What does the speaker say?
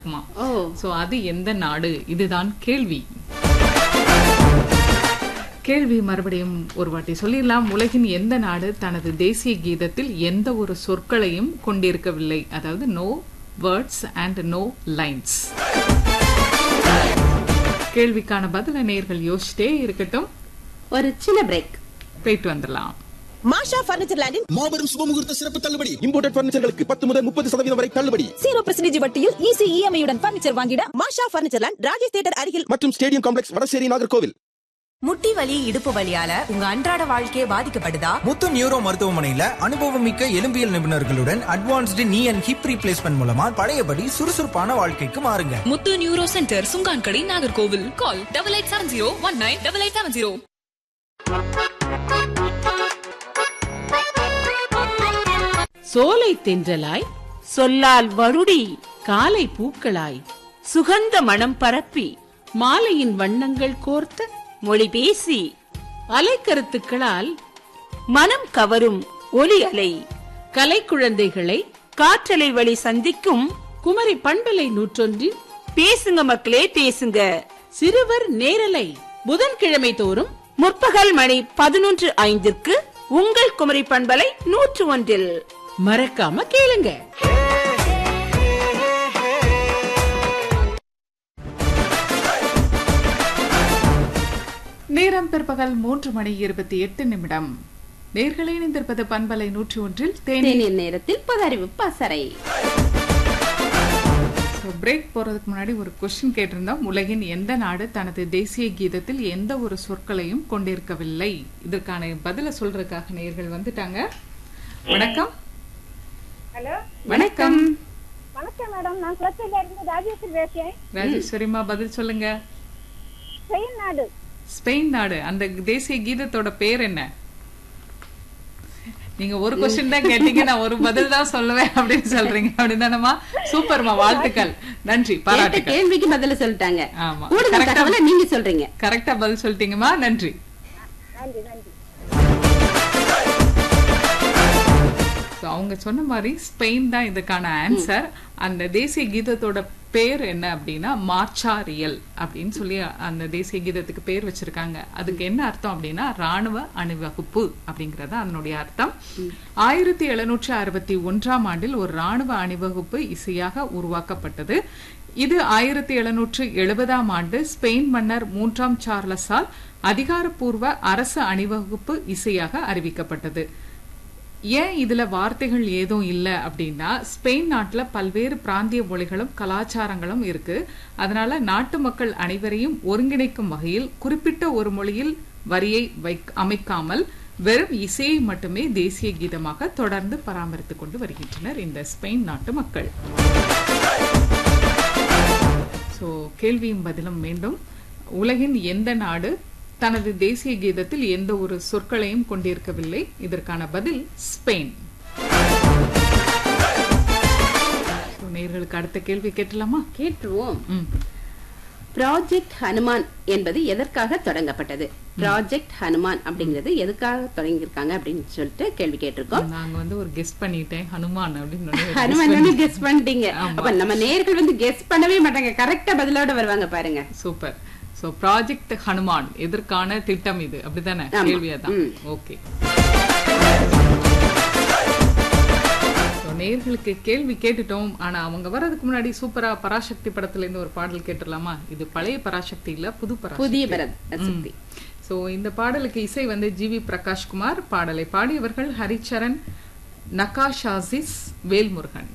இருக்குமா ஓ சோ அது எந்த நாடு இதுதான் கேள்வி கேள்வி மறுபடியும் ஒரு வாட்டி சொல்லிடலாம் உலகின் எந்த நாடு தனது தேசிய கீதத்தில் எந்த ஒரு சொற்களையும் கொண்டிருக்கவில்லை அதாவது no words and no lines கேள்விக்கான பதில நேர்கள் யோசிச்சிட்டே இருக்கட்டும் ஒரு சின்ன பிரேக் போயிட்டு வந்துடலாம் மாஷா பர்னிச்சர் லேண்டின் மாபெரும் சுபமுகூர்த்த சிறப்பு தள்ளுபடி இம்போர்டட் பர்னிச்சர்களுக்கு பத்து முதல் முப்பது சதவீதம் வரை தள்ளுபடி ஜீரோ பர்சன்டேஜ் வட்டியில் ஈஸி இஎம்ஐ உடன் பர்னிச்சர் வாங்கிட Masha furniture land Rajesh theatre அருகில் மற்றும் ஸ்டேடியம் காம்ப்ளெக்ஸ் வடசேரி நாகர்கோவில் முட்டி வலி இடுப்பு வலியால உங்க அன்றாட வாழ்க்கையே பாதிக்கப்படுதா முத்து நியூரோ மருத்துவமனையில அனுபவமிக்க எலும்பியல் நிபுணர்களுடன் அட்வான்ஸ்டு நீ அண்ட் ஹிப் ரீப்ளேஸ்மெண்ட் மூலமா பழையபடி சுறுசுறுப்பான வாழ்க்கைக்கு மாறுங்க Muthu neuro centre Sungankadai Nagercoil call double eight seven zero one nine double eight seven zero சோலை தென்றலாய் சொல்லால் வருடி காலை பூக்களாய் சுகந்த மணம் பரப்பி மாலையின் வண்ணங்கள் கோர்த்த மொழி பேசி அலைக்கருத்துக்களால் மனம் கவரும் ஒலி அலை கலைக்குழந்தைகளை காற்றலை வழி சந்திக்கும் குமரி பண்பலை நூற்றொன்றில் பேசுங்க மக்களே பேசுங்க சிறுவர் நேரலை புதன்கிழமை தோறும் முற்பகல் மணி பதினொன்று ஐந்திற்கு உங்கள் குமரி பண்பலை நூற்று ஒன்றில் மறக்காம கேளுங்க நேரம் பிற்பகல் மூன்று மணி இருபத்தி எட்டு நிமிடம் நேர்களை இணைந்திருப்பது பண்பலை நூற்றி ஒன்றில் தேனி தேநீர் நேரத்தில் பதறிவு பசறை பிரேக் போறதுக்கு முன்னாடி ஒரு கொஸ்டின் கேட்டிருந்தோம் உலகின் எந்த நாடு தனது தேசிய கீதத்தில் எந்த ஒரு சொற்களையும் கொண்டிருக்கவில்லை இதற்கான பதில சொல்றதுக்காக நேர்கள் வந்துட்டாங்க வணக்கம் ஹலோ வணக்கம் வணக்கம் மேடம் நான் குளத்தில இருந்து ராஜேஸ்வரி பேசுறேன் ராஜேஸ்வரிமா பதில் சொல்லுங்க ஸ்பெயின் நாடு ஸ்பெயின் நாடு அந்த தேசிய கீதத்தோட பேர் என்ன நீங்க ஒரு கொஸ்டின் தான் கேட்டீங்க நான் ஒரு பதில் தான் சொல்லுவேன் அப்படின்னு சொல்றீங்க அப்படிதானமா சூப்பர்மா வாழ்த்துக்கள் நன்றி கேட்ட பாராட்டுக்கள் கேள்விக்கு பதில சொல்லிட்டாங்க ஆமா. கூடுதல் correct ஆ- தகவலை நீங்க சொல்றீங்க கரெக்டா பதில் சொல்லிட்டீங்கம்மா நன்றி நன்றி நன்றி So, அவங்க சொன்ன மாதிரி ஸ்பெயின் தான் இதுக்கான ஆன்சர் அந்த தேசிய கீதத்தோட பேர் என்ன அப்படின்னா மார்ச்சாரியல் அப்படின்னு சொல்லி அந்த தேசிய கீதத்துக்கு பேர் வச்சிருக்காங்க அதுக்கு என்ன அர்த்தம் அப்படின்னா ராணுவ அணிவகுப்பு அப்படிங்கறது அதனுடைய அர்த்தம் ஆயிரத்தி எழுநூற்றி அறுபத்தி ஒன்றாம் ஆண்டில் ஒரு ராணுவ அணிவகுப்பு இசையாக உருவாக்கப்பட்டது இது ஆயிரத்தி எழுநூற்று எழுபதாம் ஆண்டு ஸ்பெயின் மன்னர் மூன்றாம் சார்லஸால் அதிகாரப்பூர்வ அரசு அணிவகுப்பு இசையாக அறிவிக்கப்பட்டது ஏன் இதுல வார்த்தைகள் ஏதும் இல்ல அப்படின்னா ஸ்பெயின் நாட்டுல பல்வேறு பிராந்திய மொழிகளும் கலாச்சாரங்களும் இருக்கு அதனால நாட்டு மக்கள் அனைவரையும் ஒருங்கிணைக்கும் வகையில் குறிப்பிட்ட ஒரு மொழியில் வரியை வைக் அமைக்காமல் வெறும் இசையை மட்டுமே தேசிய கீதமாக தொடர்ந்து பராமரித்துக் கொண்டு வருகின்றனர் இந்த ஸ்பெயின் நாட்டு மக்கள் சோ கேள்வியும் பதிலும் மீண்டும் உலகின் எந்த நாடு தனது தேசிய கீதத்தில் எந்த ஒரு சொற்களையும் கொண்டிருக்கவில்லை இதற்கான பதில் ஸ்பெயின் So, நேயர்களுக்கு அடுத்த கேள்வி கேட்டலாமா கேட்டுருவோம் ம். ப்ராஜெக்ட் ஹனுமான் என்பது எதற்காக தொடங்கப்பட்டது ப்ராஜெக்ட் ஹனுமான் அப்படிங்கிறது எதுக்காக தொடங்கியிருக்காங்க அப்படின்னு சொல்லிட்டு கேள்வி கேட்டிருக்கோம் நாங்க வந்து ஒரு கெஸ் பண்ணிட்டேன் ஹனுமான் அப்படின்னு ஒரு guess ஹனுமான் பண்ணி- கெஸ் பண்ணிட்டீங்க ஆமா. அப்ப நம்ம நேர்கள் வந்து கெஸ் பண்ணவே மாட்டாங்க கரெக்டா பதிலோட வருவாங்க பாருங்க சூப்பர் சோ ப்ராஜெக்ட் ஹனுமான் எதற்கான திட்டம் இது அப்படிதானே ஆமா. கேள்வியாதான் ம். ஓகே நேர்களுக்கு கேள்வி கேட்டுட்டோம் ஆனா அவங்க வர்றதுக்கு முன்னாடி சூப்பரா பராசக்தி படத்துல இருந்து ஒரு பாடல் கேட்டுடலாமா இது பழைய பராசக்தி இல்ல புது பராசக்தி புதிய பரத் சக்தி சோ இந்த பாடலுக்கு இசை வந்து ஜிவி பிரகாஷ்குமார் பாடலை பாடியவர்கள் ஹரிச்சரன் நகாஷாசிஸ் வேல்முருகன்